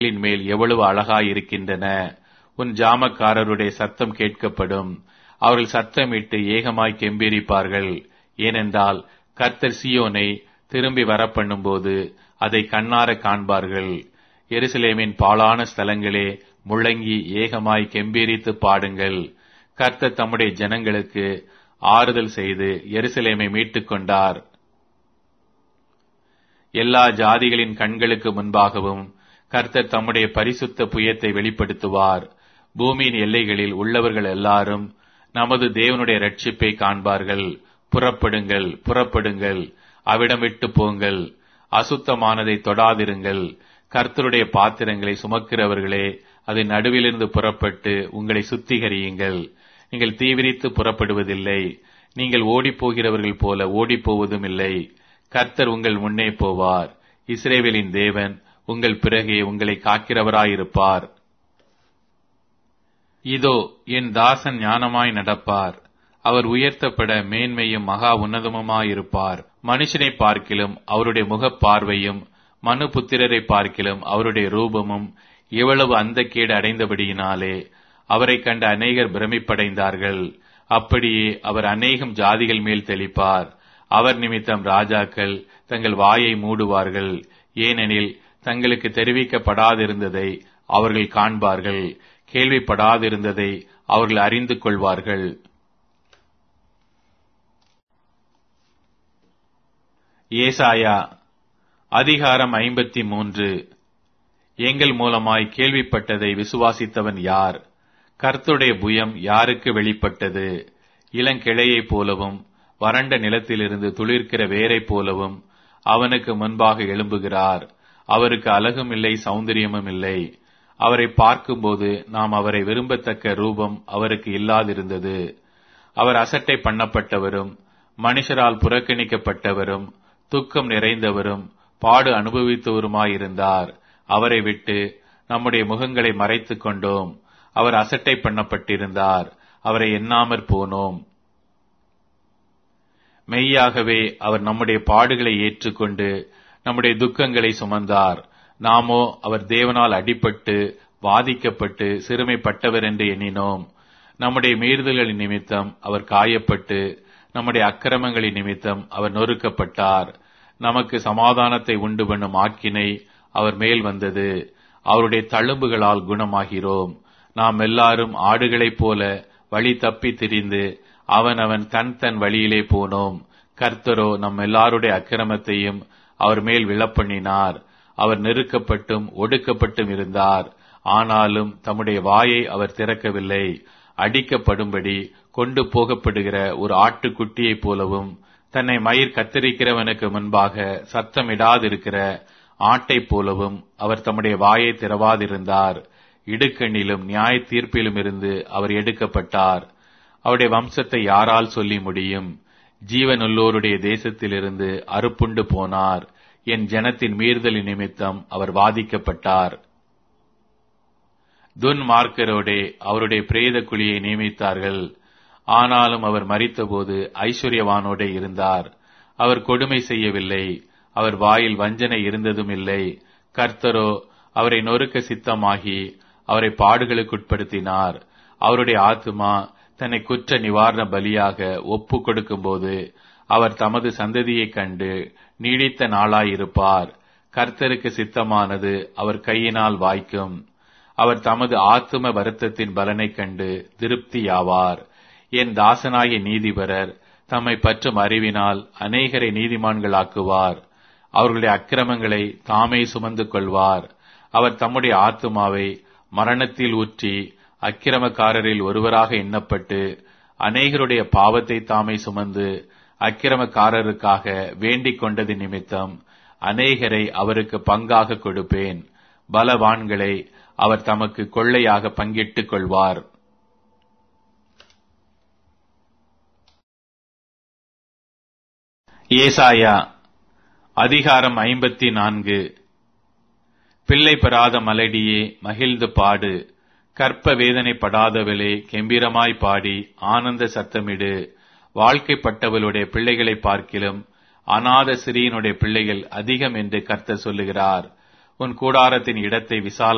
கற்களின் மேல் எவ்வளவு அழகாயிருக்கின்றன உன் ஜாமக்காரருடைய சத்தம் கேட்கப்படும் அவர்கள் சத்தமிட்டு ஏகமாய் கெம்பீரிப்பார்கள் ஏனென்றால் கர்த்தர் சியோனை திரும்பி வரப்பண்ணும்போது அதை கண்ணார காண்பார்கள் எருசலேமின் பாழான ஸ்தலங்களே முழங்கி ஏகமாய் கெம்பீரித்து பாடுங்கள் கர்த்தர் தம்முடைய ஜனங்களுக்கு ஆறுதல் செய்து எருசலேமை மீட்டுக் கொண்டார் எல்லா ஜாதிகளின் கண்களுக்கு முன்பாகவும் கர்த்தர் தம்முடைய பரிசுத்த புயத்தை வெளிப்படுத்துவார் பூமியின் எல்லைகளில் உள்ளவர்கள் எல்லாரும் நமது தேவனுடைய ரட்சிப்பை காண்பார்கள் புறப்படுங்கள் புறப்படுங்கள் அவிடம் விட்டு போங்கள் அசுத்தமானதை தொடாதிருங்கள் கர்த்தருடைய பாத்திரங்களை சுமக்கிறவர்களே அதன் நடுவிலிருந்து புறப்பட்டு உங்களை சுத்திகரியுங்கள் நீங்கள் தீவிரித்து புறப்படுவதில்லை நீங்கள் ஓடிப்போகிறவர்கள் போல ஓடிப்போவதும் இல்லை கர்த்தர் உங்கள் முன்னே போவார் இஸ்ரேவேலின் தேவன் உங்கள் பிறகே உங்களை காக்கிறவராயிருப்பார் இதோ என் தாசன் ஞானமாய் நடப்பார் அவர் உயர்த்தப்பட மேன்மையும் மகா உன்னதமுமாயிருப்பார் மனுஷனை பார்க்கிலும் அவருடைய முகப் பார்வையும் மனு புத்திரரை பார்க்கிலும் அவருடைய ரூபமும் எவ்வளவு அந்த கேடு அடைந்தபடியினாலே அவரை கண்ட அநேகர் பிரமிப்படைந்தார்கள் அப்படியே அவர் அநேகம் ஜாதிகள் மேல் தெளிப்பார் அவர் நிமித்தம் ராஜாக்கள் தங்கள் வாயை மூடுவார்கள் ஏனெனில் தங்களுக்கு தெரிவிக்கப்படாதிருந்ததை அவர்கள் காண்பார்கள் கேள்விப்படாதிருந்ததை அவர்கள் அறிந்து கொள்வார்கள் ஏசாயா அதிகாரம் ஐம்பத்தி மூன்று எங்கள் மூலமாய் கேள்விப்பட்டதை விசுவாசித்தவன் யார் கர்த்துடைய புயம் யாருக்கு வெளிப்பட்டது இளங்கிளையைப் போலவும் வறண்ட நிலத்திலிருந்து துளிர்க்கிற வேரைப் போலவும் அவனுக்கு முன்பாக எழும்புகிறார் அவருக்கு அழகும் இல்லை சௌந்தரியமும் இல்லை அவரை பார்க்கும்போது நாம் அவரை விரும்பத்தக்க ரூபம் அவருக்கு இல்லாதிருந்தது அவர் அசட்டை பண்ணப்பட்டவரும் மனுஷரால் புறக்கணிக்கப்பட்டவரும் துக்கம் நிறைந்தவரும் பாடு அனுபவித்தவருமாயிருந்தார் அவரை விட்டு நம்முடைய முகங்களை மறைத்துக் கொண்டோம் அவர் அசட்டை பண்ணப்பட்டிருந்தார் அவரை எண்ணாமற் போனோம் மெய்யாகவே அவர் நம்முடைய பாடுகளை ஏற்றுக்கொண்டு நம்முடைய துக்கங்களை சுமந்தார் நாமோ அவர் தேவனால் அடிபட்டு வாதிக்கப்பட்டு சிறுமைப்பட்டவர் என்று எண்ணினோம் நம்முடைய மீறுதல்களின் நிமித்தம் அவர் காயப்பட்டு நம்முடைய அக்கிரமங்களின் நிமித்தம் அவர் நொறுக்கப்பட்டார் நமக்கு சமாதானத்தை உண்டு பண்ணும் ஆக்கினை அவர் மேல் வந்தது அவருடைய தழும்புகளால் குணமாகிறோம் நாம் எல்லாரும் ஆடுகளைப் போல வழி தப்பி திரிந்து அவன் அவன் தன் தன் வழியிலே போனோம் கர்த்தரோ நம் எல்லாருடைய அக்கிரமத்தையும் அவர் மேல் விழப்பண்ணினார் அவர் நெருக்கப்பட்டும் ஒடுக்கப்பட்டும் இருந்தார் ஆனாலும் தம்முடைய வாயை அவர் திறக்கவில்லை அடிக்கப்படும்படி கொண்டு போகப்படுகிற ஒரு ஆட்டுக்குட்டியைப் போலவும் தன்னை மயிர் கத்தரிக்கிறவனுக்கு முன்பாக சத்தமிடாதிருக்கிற ஆட்டைப் போலவும் அவர் தம்முடைய வாயை திறவாதிருந்தார் இடுக்கண்ணிலும் நியாய தீர்ப்பிலும் இருந்து அவர் எடுக்கப்பட்டார் அவருடைய வம்சத்தை யாரால் சொல்லி முடியும் ஜீவனுள்ளோருடைய தேசத்திலிருந்து அறுப்புண்டு போனார் என் ஜனத்தின் மீறுதலின் நிமித்தம் அவர் வாதிக்கப்பட்டார் துன்மார்க்கரோடே அவருடைய பிரேத குழியை நியமித்தார்கள் ஆனாலும் அவர் மறித்தபோது ஐஸ்வர்யவானோடே இருந்தார் அவர் கொடுமை செய்யவில்லை அவர் வாயில் வஞ்சனை இருந்ததும் இல்லை கர்த்தரோ அவரை நொறுக்க சித்தமாகி அவரை பாடுகளுக்குட்படுத்தினார் அவருடைய ஆத்துமா தன்னை குற்ற நிவாரண பலியாக ஒப்பு கொடுக்கும்போது அவர் தமது சந்ததியைக் கண்டு நீடித்த நாளாயிருப்பார் கர்த்தருக்கு சித்தமானது அவர் கையினால் வாய்க்கும் அவர் தமது ஆத்தும வருத்தத்தின் பலனைக் கண்டு திருப்தியாவார் என் தாசனாகிய நீதிபரர் தம்மை பற்றும் அறிவினால் அநேகரை நீதிமான்களாக்குவார் அவர்களுடைய அக்கிரமங்களை தாமே சுமந்து கொள்வார் அவர் தம்முடைய ஆத்துமாவை மரணத்தில் ஊற்றி அக்கிரமக்காரரில் ஒருவராக எண்ணப்பட்டு அநேகருடைய பாவத்தை தாமே சுமந்து அக்கிரமக்காரருக்காக வேண்டிக் கொண்டது நிமித்தம் அநேகரை அவருக்கு பங்காக கொடுப்பேன் பலவான்களை அவர் தமக்கு கொள்ளையாக பங்கிட்டுக் கொள்வார் ஏசாயா அதிகாரம் ஐம்பத்தி நான்கு பிள்ளை பெறாத மலடியே மகிழ்ந்து பாடு கற்ப வேதனைப்படாதவளே கெம்பீரமாய் பாடி ஆனந்த சத்தமிடு வாழ்க்கைப்பட்டவளுடைய பிள்ளைகளை பார்க்கிலும் அநாத சிறியனுடைய பிள்ளைகள் அதிகம் என்று கர்த்தர் சொல்லுகிறார் உன் கூடாரத்தின் இடத்தை விசால